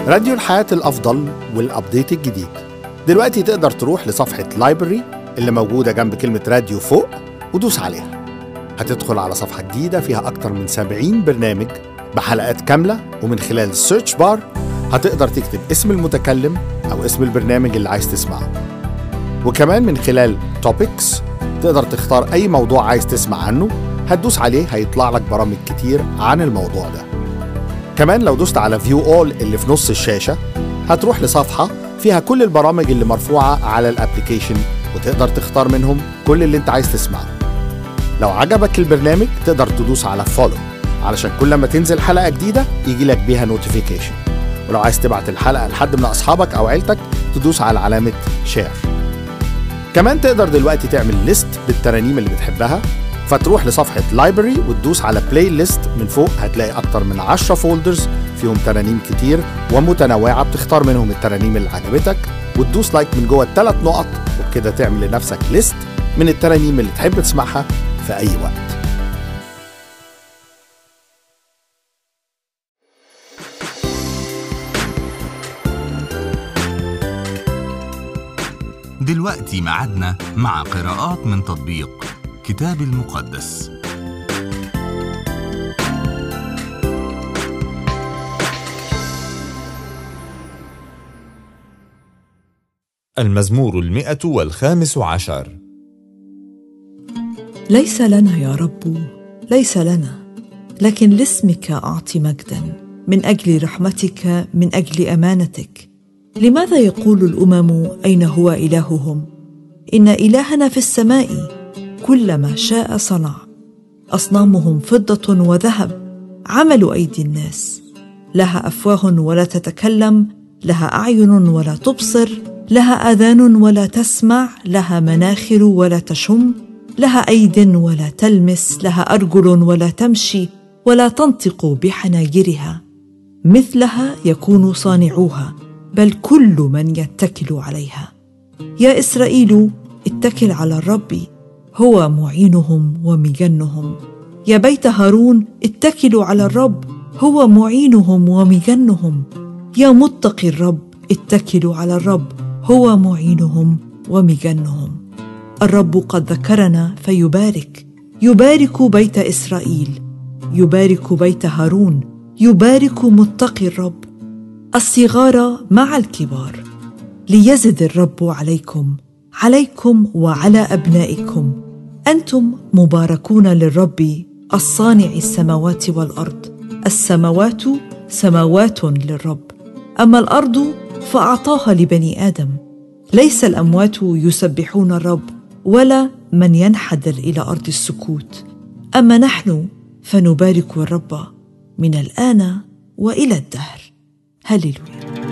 راديو الحياة الأفضل والأبديت الجديد دلوقتي تقدر تروح لصفحة لايبرري اللي موجودة جنب كلمة راديو فوق ودوس عليها هتدخل على صفحة جديدة فيها أكتر من 70 برنامج بحلقات كاملة ومن خلال السيرش بار هتقدر تكتب اسم المتكلم أو اسم البرنامج اللي عايز تسمعه وكمان من خلال توبكس تقدر تختار أي موضوع عايز تسمع عنه هتدوس عليه هيطلع لك برامج كتير عن الموضوع ده كمان لو دوست على فيو اول اللي في نص الشاشة هتروح لصفحة فيها كل البرامج اللي مرفوعة على الابليكيشن وتقدر تختار منهم كل اللي انت عايز تسمعه لو عجبك البرنامج تقدر تدوس على فولو علشان كل ما تنزل حلقة جديدة يجي لك بيها نوتيفيكيشن ولو عايز تبعت الحلقة لحد من أصحابك أو عيلتك تدوس على علامة شير كمان تقدر دلوقتي تعمل ليست بالترانيم اللي بتحبها فتروح لصفحة لايبرري وتدوس على بلاي ليست من فوق هتلاقي أكتر من 10 فولدرز فيهم ترانيم كتير ومتنوعة بتختار منهم الترانيم اللي عجبتك وتدوس لايك من جوه الثلاث نقط وبكده تعمل لنفسك ليست من الترانيم اللي تحب تسمعها في أي وقت دلوقتي ميعادنا مع قراءات من تطبيق كتاب المقدس المزمور المئة والخامس عشر ليس لنا يا رب ليس لنا لكن لاسمك اعط مجدا من اجل رحمتك من اجل امانتك لماذا يقول الامم اين هو الههم ان الهنا في السماء كل ما شاء صنع اصنامهم فضه وذهب عمل ايدي الناس لها افواه ولا تتكلم لها اعين ولا تبصر لها اذان ولا تسمع لها مناخر ولا تشم لها ايد ولا تلمس لها ارجل ولا تمشي ولا تنطق بحناجرها مثلها يكون صانعوها بل كل من يتكل عليها يا اسرائيل اتكل على الرب هو معينهم ومجنهم يا بيت هارون اتكلوا على الرب هو معينهم ومجنهم يا متقي الرب اتكلوا على الرب هو معينهم ومجنهم الرب قد ذكرنا فيبارك يبارك بيت اسرائيل يبارك بيت هارون يبارك متقي الرب الصغار مع الكبار ليزد الرب عليكم عليكم وعلى ابنائكم انتم مباركون للرب الصانع السماوات والارض السماوات سماوات للرب اما الارض فاعطاها لبني ادم ليس الاموات يسبحون الرب ولا من ينحدر الى ارض السكوت اما نحن فنبارك الرب من الان والى الدهر هللويا